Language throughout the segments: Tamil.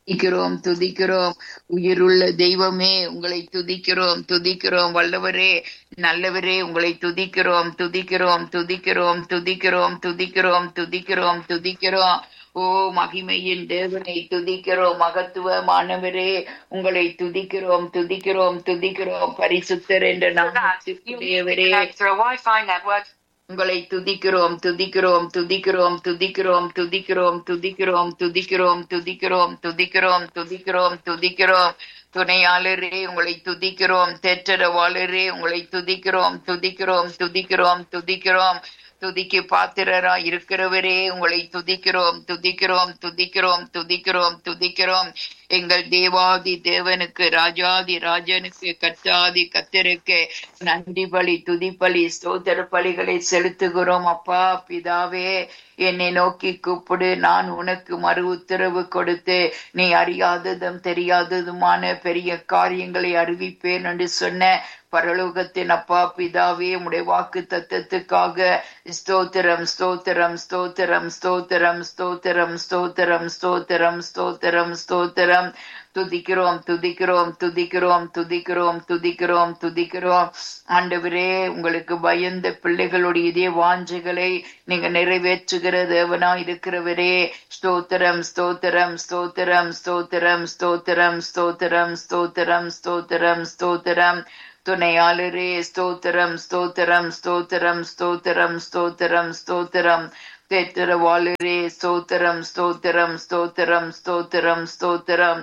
துதிக்கிறோம் துதிக்கிறோம் உயிருள்ள தெய்வமே உங்களை துதிக்கிறோம் துதிக்கிறோம் வல்லவரே நல்லவரே உங்களை துதிக்கிறோம் துதிக்கிறோம் துதிக்கிறோம் துதிக்கிறோம் துதிக்கிறோம் துதிக்கிறோம் துதிக்கிறோம் ஓ மகிமையின் தேவனை துதிக்கிறோம் மகத்துவமானவரே உங்களை துதிக்கிறோம் துதிக்கிறோம் துதிக்கிறோம் பரிசுத்தர் என்ற For that, you need to நாமத்துக்குரியவரே connect through a Wi-Fi network. உங்களை துதிக்கிறோம் துதிக்கிறோம் துதிக்கிறோம் துதிக்கிறோம் துதிக்கிறோம் துதிக்கிறோம் துதிக்கிறோம் துதிக்கிறோம் துதிக்கிறோம் துதிக்கிறோம் துதிக்கிறோம் துணையாளரே உங்களை துதிக்கிறோம் தேற்றரவாளரே உங்களை துதிக்கிறோம் துதிக்கிறோம் துதிக்கிறோம் துதிக்கிறோம் துதிக்கு பாத்திரரா இருக்கிறவரே உங்களை துதிக்கிறோம் துதிக்கிறோம் துதிக்கிறோம் துதிக்கிறோம் துதிக்கிறோம் எங்கள் தேவாதி தேவனுக்கு ராஜாதி ராஜனுக்கு கத்தாதி கத்தருக்கு நன்றி பலி துதிப்பலி ஸ்தோத்திர பலிகளை செலுத்துகிறோம் அப்பா பிதாவே என்னை நோக்கி கூப்பிடு நான் உனக்கு மறு உத்தரவு கொடுத்து நீ அறியாததும் தெரியாததுமான பெரிய காரியங்களை அறிவிப்பேன் என்று சொன்ன பரலோகத்தின் அப்பா பிதாவே உடைய வாக்கு தத்தத்துக்காக ஸ்தோத்திரம் ஸ்தோத்திரம் ஸ்தோத்திரம் ஸ்தோத்திரம் ஸ்தோத்திரம் ஸ்தோத்திரம் ஸ்தோத்திரம் ஸ்தோத்திரம் ஸ்தோத்திரம் துதிக்கிறோம் துதிக்கிறோம் துதிக்கிறோம் துதிக்கிறோம் துதிக்கிறோம் துதிக்கிறோம் ஆண்டவரே உங்களுக்கு பயந்த பிள்ளைகளுடைய இதே வாஞ்சைகளை நீங்க நிறைவேற்றுகிற தேவனா இருக்கிறவரே ஸ்தோத்திரம் ஸ்தோத்திரம் ஸ்தோத்திரம் ஸ்தோத்திரம் ஸ்தோத்திரம் ஸ்தோத்திரம் ஸ்தோத்திரம் ஸ்தோத்திரம் ஸ்தோத்திரம் துணையாளரே ஸ்தோத்திரம் ஸ்தோத்திரம் ஸ்தோத்திரம் ஸ்தோத்திரம் ஸ்தோத்திரம் ஸ்தோத்திரம் தேத்திரவாளரே ஸ்தோத்திரம் ஸ்தோத்திரம் ஸ்தோத்திரம் ஸ்தோத்திரம் ஸ்தோத்திரம்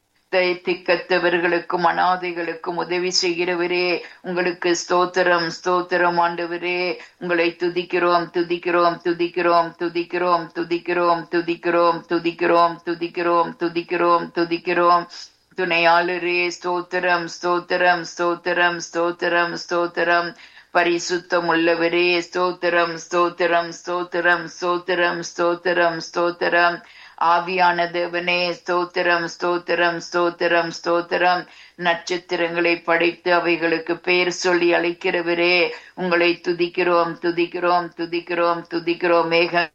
திக்கத்தவர்களுக்கும் அனாதைகளுக்கும் உதவி செய்கிறவரே உங்களுக்கு ஸ்தோத்திரம் ஸ்தோத்திரம் ஆண்டவரே உங்களை துதிக்கிறோம் துதிக்கிறோம் துதிக்கிறோம் துதிக்கிறோம் துதிக்கிறோம் துதிக்கிறோம் துதிக்கிறோம் துதிக்கிறோம் துதிக்கிறோம் துதிக்கிறோம் துணையாளரே ஸ்தோத்திரம் ஸ்தோத்திரம் ஸ்தோத்திரம் ஸ்தோத்திரம் ஸ்தோத்திரம் பரிசுத்தம் உள்ளவரே ஸ்தோத்திரம் ஸ்தோத்திரம் ஸ்தோத்திரம் ஸ்தோத்திரம் ஸ்தோத்திரம் ஸ்தோத்திரம் ஆவியான தேவனே ஸ்தோத்திரம் ஸ்தோத்திரம் ஸ்தோத்திரம் ஸ்தோத்திரம் நட்சத்திரங்களை படைத்து அவைகளுக்கு பெயர் சொல்லி அழைக்கிறவரே உங்களை துதிக்கிறோம் துதிக்கிறோம் துதிக்கிறோம் துதிக்கிறோம்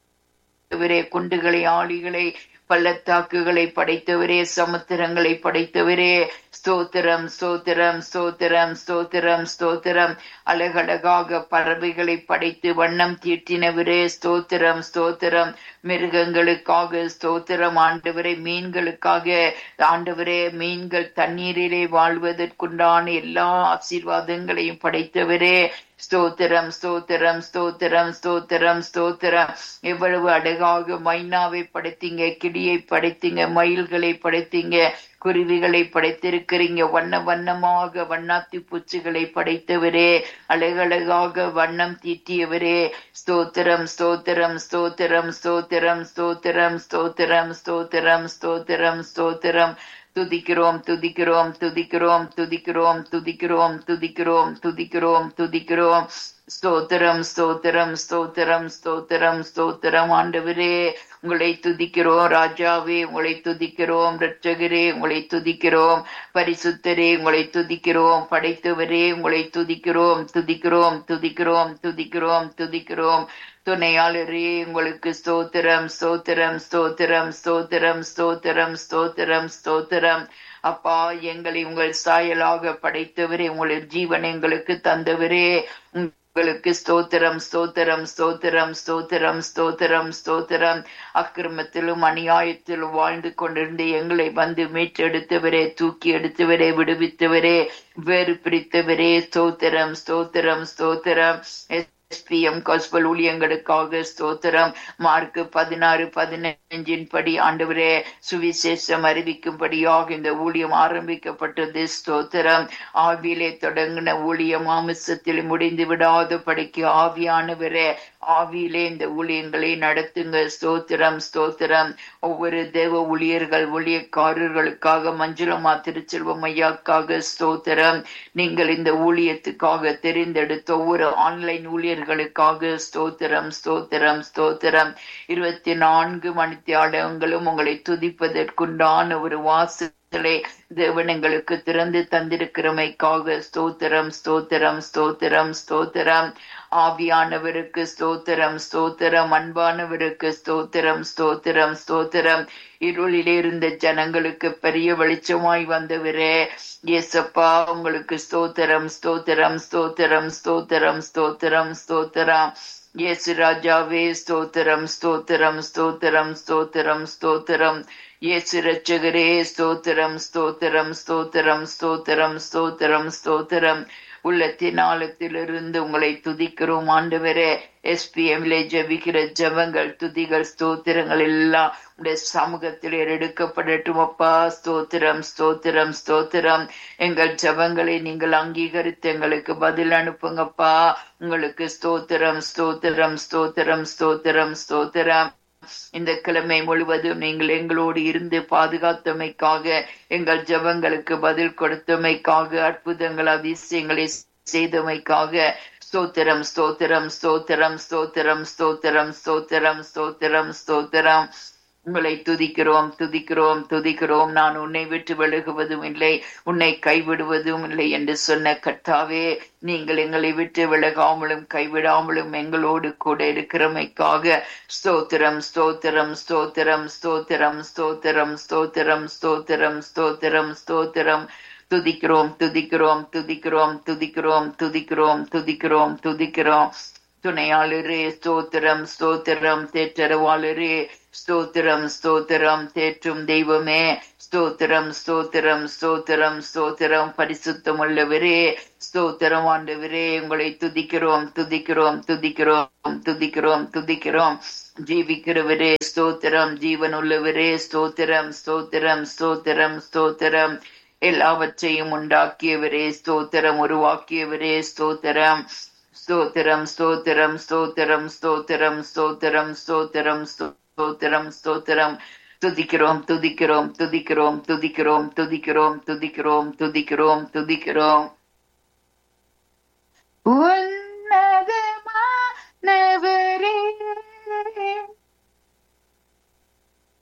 மேகவரே குண்டுகளை ஆளிகளை பள்ளத்தாக்குகளை படைத்தவரே சமுத்திரங்களை படைத்தவரே ஸ்தோத்திரம் ஸ்தோத்திரம் ஸ்தோத்திரம் ஸ்தோத்திரம் ஸ்தோத்திரம் அழகழகாக பறவைகளை படைத்து வண்ணம் தீட்டினவரே ஸ்தோத்திரம் ஸ்தோத்திரம் மிருகங்களுக்காக ஸ்தோத்திரம் ஆண்டவரே மீன்களுக்காக ஆண்டவரே மீன்கள் தண்ணீரிலே வாழ்வதற்குண்டான எல்லா ஆசீர்வாதங்களையும் படைத்தவரே ஸ்தோத்திரம் ஸ்தோத்திரம் ஸ்தோத்திரம் ஸ்தோத்திரம் ஸ்தோத்திரம் எவ்வளவு அழகாக மைனாவை படைத்தீங்க கிளியை படைத்தீங்க மயில்களை படைத்தீங்க குருவிகளை படைத்திருக்கிறீங்க வண்ண வண்ணமாக வண்ணாத்தி பூச்சிகளை படைத்தவரே அழகழகாக வண்ணம் தீட்டியவரே ஸ்தோத்திரம் ஸ்தோத்திரம் ஸ்தோத்திரம் ஸ்தோத்திரம் ஸ்தோத்திரம் ஸ்தோத்திரம் ஸ்தோத்திரம் ஸ்தோத்திரம் ஸ்தோத்திரம் துதிக்கிறோம் துதிக்கிறோம் துதிக்கிறோம் துதிக்கிறோம் துதிக்கிறோம் துதிக்கிறோம் துதிக்கிறோம் துதிக்கிறோம் ஸ்தோத்திரம் ஸ்தோத்திரம் ஸ்தோத்திரம் ஸ்தோத்திரம் ஸ்தோத்திரம் ஆண்டவரே உங்களை துதிக்கிறோம் ராஜாவே உங்களை துதிக்கிறோம் ரட்சகரே உங்களை துதிக்கிறோம் பரிசுத்தரே உங்களை துதிக்கிறோம் படைத்தவரே உங்களை துதிக்கிறோம் துதிக்கிறோம் துதிக்கிறோம் துதிக்கிறோம் துதிக்கிறோம் துணையாளரே உங்களுக்கு ஸ்தோத்திரம் ஸ்தோத்திரம் ஸ்தோத்திரம் ஸ்தோத்திரம் ஸ்தோத்திரம் ஸ்தோத்திரம் ஸ்தோத்திரம் அப்பா எங்களை உங்கள் சாயலாக படைத்தவரே உங்கள் ஜீவன் எங்களுக்கு தந்தவரே உங்களுக்கு ஸ்தோத்திரம் ஸ்தோத்திரம் ஸ்தோத்திரம் ஸ்தோத்திரம் ஸ்தோத்திரம் ஸ்தோத்திரம் அக்கிரமத்திலும் அநியாயத்திலும் வாழ்ந்து கொண்டிருந்து எங்களை வந்து மீட்டெடுத்தவரே தூக்கி எடுத்தவரே விடுவித்தவரே வேறு பிரித்தவரே ஸ்தோத்திரம் ஸ்தோத்திரம் ஸ்தோத்திரம் எஸ்பிஎம் காஸ்பல் ஊழியங்களுக்காக ஸ்தோத்திரம் மார்க் பதினாறு பதினஞ்சின் படி ஆண்டவரே சுவிசேஷம் அறிவிக்கும்படியாக இந்த ஊழியம் ஆரம்பிக்கப்பட்டது ஸ்தோத்திரம் ஆவியிலே தொடங்கின ஊழியம் மாமிசத்தில் முடிந்து விடாத படிக்கு ஆவியானவரே ஆவியிலே இந்த ஊழியங்களை நடத்துங்க ஸ்தோத்திரம் ஸ்தோத்திரம் ஒவ்வொரு தேவ ஊழியர்கள் ஊழியக்காரர்களுக்காக மஞ்சுளமா திருச்செல்வம் ஐயாக்காக ஸ்தோத்திரம் நீங்கள் இந்த ஊழியத்துக்காக தெரிந்தெடுத்த ஒவ்வொரு ஆன்லைன் ஊழியர்களுக்காக ஸ்தோத்திரம் ஸ்தோத்திரம் ஸ்தோத்திரம் இருபத்தி நான்கு மணி மணித்தியாலங்களும் உங்களை துதிப்பதற்குண்டான ஒரு வாசலை தேவன் எங்களுக்கு திறந்து தந்திருக்கிறமைக்காக ஸ்தோத்திரம் ஸ்தோத்திரம் ஸ்தோத்திரம் ஸ்தோத்திரம் ஆவியானவருக்கு ஸ்தோத்திரம் ஸ்தோத்திரம் அன்பானவருக்கு ஸ்தோத்திரம் ஸ்தோத்திரம் ஸ்தோத்திரம் இருளிலே இருந்த ஜனங்களுக்கு பெரிய வெளிச்சமாய் வந்தவரே இயேசப்பா உங்களுக்கு ஸ்தோத்திரம் ஸ்தோத்திரம் ஸ்தோத்திரம் ஸ்தோத்திரம் ஸ்தோத்திரம் ஸ்தோத்திரம் இயேசு ராஜாவே ஸ்தோத்திரம் ஸ்தோத்திரம் ஸ்தோத்திரம் ஸ்தோத்திரம் ஸ்தோத்திரம் இயேசு ரட்சகரே ஸ்தோத்திரம் ஸ்தோத்திரம் ஸ்தோத்திரம் ஸ்தோத்திரம் ஸ்தோத்திரம் ஸ்தோத்திரம் உள்ளத்தின் ஆழத்திலிருந்து உங்களை துதிக்கிறோம் ஆண்டவரே எஸ்பிஎம்ல ஜபிக்கிற ஜபங்கள் துதிகள் ஸ்தோத்திரங்கள் எல்லாம் உடைய சமூகத்தில் எடுக்கப்படட்டும் அப்பா ஸ்தோத்திரம் ஸ்தோத்திரம் ஸ்தோத்திரம் எங்கள் ஜபங்களை நீங்கள் அங்கீகரித்து எங்களுக்கு பதில் அனுப்புங்கப்பா உங்களுக்கு ஸ்தோத்திரம் ஸ்தோத்திரம் ஸ்தோத்திரம் ஸ்தோத்திரம் ஸ்தோத்திரம் இந்த கிழமை முழுவதும் நீங்கள் எங்களோடு இருந்து பாதுகாத்தமைக்காக எங்கள் ஜபங்களுக்கு பதில் கொடுத்தமைக்காக அற்புதங்கள் அதிசயங்களை செய்தமைக்காக ஸ்தோத்திரம் ஸ்தோத்திரம் ஸ்தோத்திரம் ஸ்தோத்திரம் ஸ்தோத்திரம் ஸ்தோத்திரம் ஸ்தோத்திரம் ஸ்தோத்திரம் உங்களை துதிக்கிறோம் துதிக்கிறோம் துதிக்கிறோம் நான் உன்னை விட்டு விலகுவதும் இல்லை உன்னை கைவிடுவதும் இல்லை என்று சொன்ன கர்த்தாவே நீங்கள் எங்களை விட்டு விலகாமலும் கைவிடாமலும் எங்களோடு கூட இருக்கிறமைக்காக ஸ்தோத்திரம் ஸ்தோத்திரம் ஸ்தோத்திரம் ஸ்தோத்திரம் ஸ்தோத்திரம் ஸ்தோத்திரம் ஸ்தோத்திரம் ஸ்தோத்திரம் ஸ்தோத்திரம் துதிக்கிறோம் துதிக்கிறோம் துதிக்கிறோம் துதிக்கிறோம் துதிக்கிறோம் துதிக்கிறோம் துதிக்கிறோம் துணையாளரே ஸ்தோத்திரம் ஸ்தோத்திரம் தேற்றரவாளரே ஸ்தோத்திரம் ஸ்தோத்திரம் தேற்றும் தெய்வமே ஸ்தோத்திரம் ஸ்தோத்திரம் ஸ்தோத்திரம் ஸ்தோத்திரம் பரிசுத்தம் உள்ளவரே ஸ்தோத்திரம் ஆண்டவரே உங்களை துதிக்கிறோம் துதிக்கிறோம் துதிக்கிறோம் துதிக்கிறோம் துதிக்கிறோம் ஜீவிக்கிறவரே ஸ்தோத்திரம் ஜீவன் உள்ளவரே ஸ்தோத்திரம் ஸ்தோத்திரம் ஸ்தோத்திரம் ஸ்தோத்திரம் எல்லாவற்றையும் உண்டாக்கியவரே ஸ்தோத்திரம் உருவாக்கியவரே ஸ்தோத்திரம் ஸ்தோத்திரம் ஸ்தோத்திரம் ஸ்தோத்திரம் ஸ்தோத்திரம் ஸ்தோத்திரம் ஸ்தோத்திரம் ஸ்தோத்திரம் ஸ்தோத்திரம் துதிக்கிறோம் துதிக்கிறோம் துதிக்கிறோம் துதிக்கிறோம் துதிக்கிறோம் துதிக்கிறோம் துதிக்கிறோம் துதிக்கிறோம்